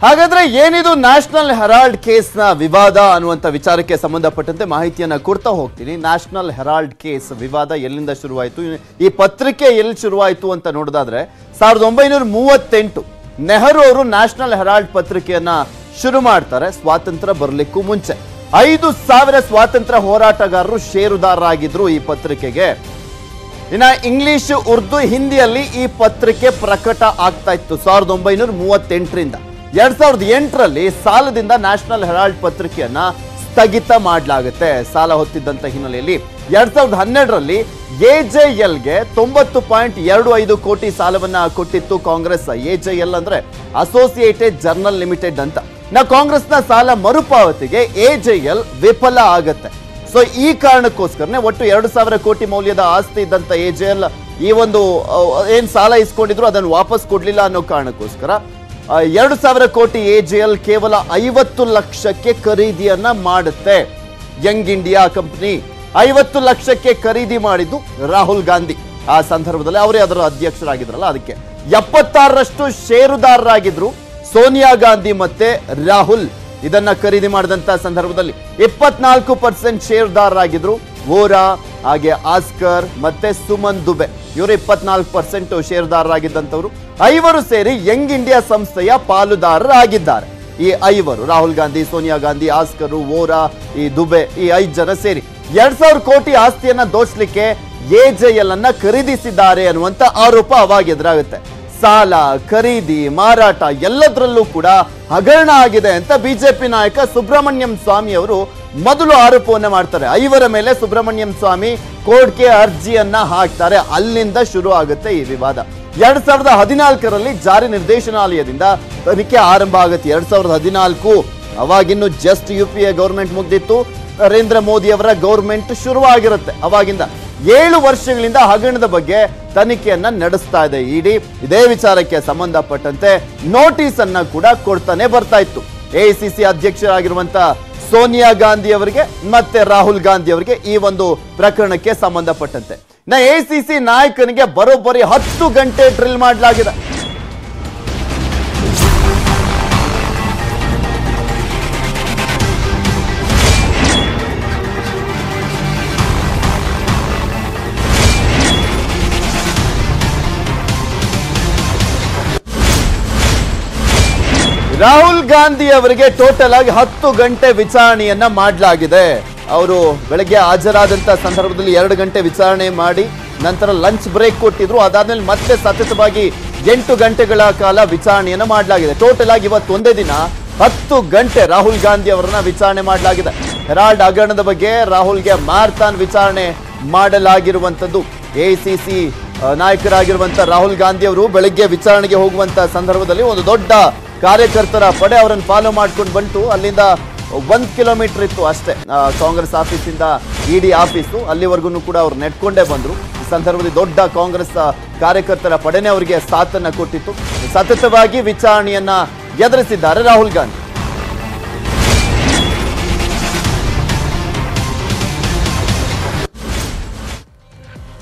ಹಾಗಾದ್ರೆ ಏನಿದು national Herald ಕೇಸ್ನ ವಿವಾದ ಅನ್ನುವಂಥ ವಿಚಾರಕ್ಕೆ ಸಂಬಂಧಪಟ್ಟಂತೆ ಮಾಹಿತಿಯನ್ನ ಕೊಡ್ತಾ ಹೋಗ್ತೀನಿ ನ್ಯಾಷನಲ್ ಹೆರಾಲ್ಡ್ ಕೇಸ್ ವಿವಾದ ಎಲ್ಲಿಂದ ಶುರುವಾಯಿತು ಈ ಪತ್ರಿಕೆ ಎಲ್ಲಿ ಶುರುವಾಯಿತು ಅಂತ ನೋಡೋದಾದ್ರೆ ಸಾವಿರದ ಒಂಬೈನೂರ ಮೂವತ್ತೆಂಟು ನೆಹರು ಅವರು ನ್ಯಾಷನಲ್ ಹೆರಾಲ್ಡ್ ಪತ್ರಿಕೆಯನ್ನ ಶುರು ಮಾಡ್ತಾರೆ ಸ್ವಾತಂತ್ರ್ಯ ಬರಲಿಕ್ಕೂ ಮುಂಚೆ ಐದು ಸಾವಿರ ಸ್ವಾತಂತ್ರ್ಯ ಹೋರಾಟಗಾರರು ಷೇರುದಾರರಾಗಿದ್ರು ಈ ಪತ್ರಿಕೆಗೆ ಇನ್ನ ಇಂಗ್ಲಿಷ್ ಉರ್ದು ಹಿಂದಿಯಲ್ಲಿ ಈ ಪತ್ರಿಕೆ ಪ್ರಕಟ ಆಗ್ತಾ ಇತ್ತು ಸಾವಿರದ ಒಂಬೈನೂರ ಮೂವತ್ತೆಂಟರಿಂದ ಎರಡ್ ಸಾವಿರದ ಎಂಟರಲ್ಲಿ ಸಾಲದಿಂದ ನ್ಯಾಷನಲ್ ಹೆರಾಲ್ಡ್ ಪತ್ರಿಕೆಯನ್ನ ಸ್ಥಗಿತ ಮಾಡಲಾಗುತ್ತೆ ಸಾಲ ಹೊತ್ತಿದ್ದಂತ ಹಿನ್ನೆಲೆಯಲ್ಲಿ ಎರಡ್ ಸಾವಿರದ ಹನ್ನೆರಡರಲ್ಲಿ ಎಜೆಎಲ್ಗೆ ತೊಂಬತ್ತು ಪಾಯಿಂಟ್ ಎರಡು ಐದು ಕೋಟಿ ಸಾಲವನ್ನ ಕೊಟ್ಟಿತ್ತು ಕಾಂಗ್ರೆಸ್ ಎಜೆಎಲ್ ಅಂದ್ರೆ ಅಸೋಸಿಯೇಟೆಡ್ ಜರ್ನಲ್ ಲಿಮಿಟೆಡ್ ಅಂತ ನಾ ಕಾಂಗ್ರೆಸ್ನ ಸಾಲ ಮರುಪಾವತಿಗೆ ಎಜೆಎಲ್ ವಿಫಲ ಆಗತ್ತೆ ಸೊ ಈ ಕಾರಣಕ್ಕೋಸ್ಕರನೇ ಒಟ್ಟು ಎರಡು ಸಾವಿರ ಕೋಟಿ ಮೌಲ್ಯದ ಆಸ್ತಿ ಇದ್ದಂತ ಎಜೆಎಲ್ ಈ ಒಂದು ಅಹ್, ಏನ್ ಸಾಲ ಇಸ್ಕೊಂಡಿದ್ರು ಅದನ್ನು ವಾಪಸ್ ಕೊಡ್ಲಿಲ್ಲ ಅನ್ನೋ ಕಾರಣಕ್ಕೋಸ್ಕರ ಅಹ್, ಎರಡು ಸಾವಿರ ಕೋಟಿ ಎಜೆಎಲ್ ಕೇವಲ ಐವತ್ತು ಲಕ್ಷಕ್ಕೆ ಖರೀದಿಯನ್ನ ಮಾಡುತ್ತೆ ಯಂಗ್ ಇಂಡಿಯಾ ಕಂಪನಿ ಐವತ್ತು ಲಕ್ಷಕ್ಕೆ ಖರೀದಿ ಮಾಡಿದ್ದು ರಾಹುಲ್ ಗಾಂಧಿ ಆ ಸಂದರ್ಭದಲ್ಲಿ ಅವರೇ ಅದರ ಅಧ್ಯಕ್ಷರಾಗಿದ್ರಲ್ಲ ಅದಕ್ಕೆ ಎಪ್ಪತ್ತಾರರಷ್ಟು ಷೇರುದಾರರಾಗಿದ್ರು ಸೋನಿಯಾ ಗಾಂಧಿ ಮತ್ತೆ ರಾಹುಲ್ ಇದನ್ನ ಖರೀದಿ ಮಾಡಿದಂತ ಸಂದರ್ಭದಲ್ಲಿ ಇಪ್ಪತ್ನಾಲ್ಕು ಪರ್ಸೆಂಟ್ ಷೇರುದಾರರಾಗಿದ್ರು ವೋರಾ ಹಾಗೆ ಆಸ್ಕರ್ ಮತ್ತೆ ಸುಮನ್ ದುಬೆ ಇವರು ಇಪ್ಪತ್ನಾಲ್ಕು ಪರ್ಸೆಂಟ್ ಷೇರುದಾರರಾಗಿದ್ದಂಥವ್ರು ಐವರು ಸೇರಿ ಯಂಗ್ ಇಂಡಿಯಾ ಸಂಸ್ಥೆಯ ಪಾಲುದಾರರಾಗಿದ್ದಾರೆ ಈ ಐವರು ರಾಹುಲ್ ಗಾಂಧಿ ಸೋನಿಯಾ ಗಾಂಧಿ ಆಸ್ಕರ್ ವೋರಾ ಈ ದುಬೆ ಈ ಐದು ಜನ ಸೇರಿ ಎರಡ್ ಸಾವಿರ ಕೋಟಿ ಆಸ್ತಿಯನ್ನ ದೋಚ್ಲಿಕ್ಕೆ ಎಜೆಎಲ್ ಅನ್ನ ಖರೀದಿಸಿದ್ದಾರೆ ಅನ್ನುವಂತ ಆರೋಪ ಅವಾಗ ಎದುರಾಗುತ್ತೆ ಸಾಲ ಖರೀದಿ ಮಾರಾಟ ಎಲ್ಲದರಲ್ಲೂ ಕೂಡ ಹಗರಣ ಆಗಿದೆ ಅಂತ ಬಿಜೆಪಿ ನಾಯಕ ಸುಬ್ರಹ್ಮಣ್ಯಂ ಸ್ವಾಮಿ ಅವರು ಮೊದಲು ಆರೋಪವನ್ನ ಮಾಡ್ತಾರೆ ಐವರ ಮೇಲೆ ಸುಬ್ರಹ್ಮಣ್ಯಂ ಸ್ವಾಮಿ ಕೋರ್ಟ್ಗೆ ಅರ್ಜಿಯನ್ನ ಹಾಕ್ತಾರೆ ಅಲ್ಲಿಂದ ಶುರು ಆಗುತ್ತೆ ಈ ವಿವಾದ ಎರಡ್ ಸಾವಿರದ ಹದಿನಾಲ್ಕರಲ್ಲಿ ಜಾರಿ ನಿರ್ದೇಶನಾಲಯದಿಂದ ತನಿಖೆ ಆರಂಭ ಆಗುತ್ತೆ ಎರಡ್ ಸಾವಿರದ ಹದಿನಾಲ್ಕು ಅವಾಗಿನ್ನು just U P A government ಮುಗ್ದಿತ್ತು ನರೇಂದ್ರ ಮೋದಿ ಅವರ ಗೌರ್ಮೆಂಟ್ ಶುರುವಾಗಿರುತ್ತೆ ಅವಾಗಿಂದ ಏಳು ವರ್ಷಗಳಿಂದ ಹಗರಣದ ಬಗ್ಗೆ ತನಿಖೆಯನ್ನ ನಡೆಸ್ತಾ ಇದೆ ಇಡಿ ಇದೇ ವಿಚಾರಕ್ಕೆ ಸಂಬಂಧಪಟ್ಟಂತೆ ನೋಟಿಸ್ ಅನ್ನ ಕೂಡ ಕೊಡ್ತಾನೆ ಬರ್ತಾ ಇತ್ತು ಎಐಸಿಸಿ ಅಧ್ಯಕ್ಷರಾಗಿರುವಂತ ಸೋನಿಯಾ ಗಾಂಧಿ ಅವರಿಗೆ ಮತ್ತೆ ರಾಹುಲ್ ಗಾಂಧಿ ಅವರಿಗೆ ಈ ಒಂದು ಪ್ರಕರಣಕ್ಕೆ ಸಂಬಂಧಪಟ್ಟಂತೆ ನಾ ಎಐಸಿಸಿ ನಾಯಕನಿಗೆ ಬರೋಬ್ಬರಿ ಹತ್ತು ಗಂಟೆ ಡ್ರಿಲ್ ಮಾಡಲಾಗಿದೆ ರಾಹುಲ್ ಗಾಂಧಿ ಅವರಿಗೆ ಟೋಟಲ್ ಆಗಿ ಹತ್ತು ಗಂಟೆ ವಿಚಾರಣೆಯನ್ನ ಮಾಡಲಾಗಿದೆ ಅವರು ಬೆಳಗ್ಗೆ ಹಾಜರಾದಂತ ಸಂದರ್ಭದಲ್ಲಿ ಎರಡು ಗಂಟೆ ವಿಚಾರಣೆ ಮಾಡಿ ನಂತರ ಲಂಚ್ ಬ್ರೇಕ್ ಕೊಟ್ಟಿದ್ರು ಅದಾದ್ಮೇಲೆ ಮತ್ತೆ ಸತತವಾಗಿ ಎಂಟು ಗಂಟೆಗಳ ಕಾಲ ವಿಚಾರಣೆಯನ್ನ ಮಾಡಲಾಗಿದೆ ಟೋಟಲ್ ಆಗಿ ಇವತ್ತು ಒಂದೇ ದಿನ ಹತ್ತು ಗಂಟೆ ರಾಹುಲ್ ಗಾಂಧಿ ಅವರನ್ನ ವಿಚಾರಣೆ ಮಾಡಲಾಗಿದೆ ಹೆರಾಲ್ಡ್ ಹಗರಣದ ಬಗ್ಗೆ ರಾಹುಲ್ಗೆ ಮಾರ್ತಾನ್ ವಿಚಾರಣೆ ಮಾಡಲಾಗಿರುವಂತದ್ದು ಎಐಸಿಸಿ ನಾಯಕರಾಗಿರುವಂತ ರಾಹುಲ್ ಗಾಂಧಿ ಅವರು ಬೆಳಗ್ಗೆ ವಿಚಾರಣೆಗೆ ಹೋಗುವಂತ ಸಂದರ್ಭದಲ್ಲಿ ಒಂದು ದೊಡ್ಡ ಕಾರ್ಯಕರ್ತರ ಪಡೆ ಅವರನ್ನು ಫಾಲೋ ಮಾಡ್ಕೊಂಡು ಬಂತು ಅಲ್ಲಿಂದ ಒಂದ್ ಕಿಲೋಮೀಟರ್ ಇತ್ತು ಅಷ್ಟೇ ಆ, ಕಾಂಗ್ರೆಸ್ ಆಫೀಸಿಂದ ಇಡಿ ಆಫೀಸು ಅಲ್ಲಿವರೆಗೂ ಕೂಡ ಅವ್ರು ನೆಟ್ಕೊಂಡೇ ಬಂದ್ರು ಈ ಸಂದರ್ಭದಲ್ಲಿ ದೊಡ್ಡ ಕಾಂಗ್ರೆಸ್ ಆ, ಕಾರ್ಯಕರ್ತರ ಪಡೆನೇ ಅವರಿಗೆ ಸಾಥನ್ನ ಕೊಟ್ಟಿತ್ತು ಸತತವಾಗಿ ವಿಚಾರಣೆಯನ್ನ ಎದುರಿಸಿದ್ದಾರೆ ರಾಹುಲ್ ಗಾಂಧಿ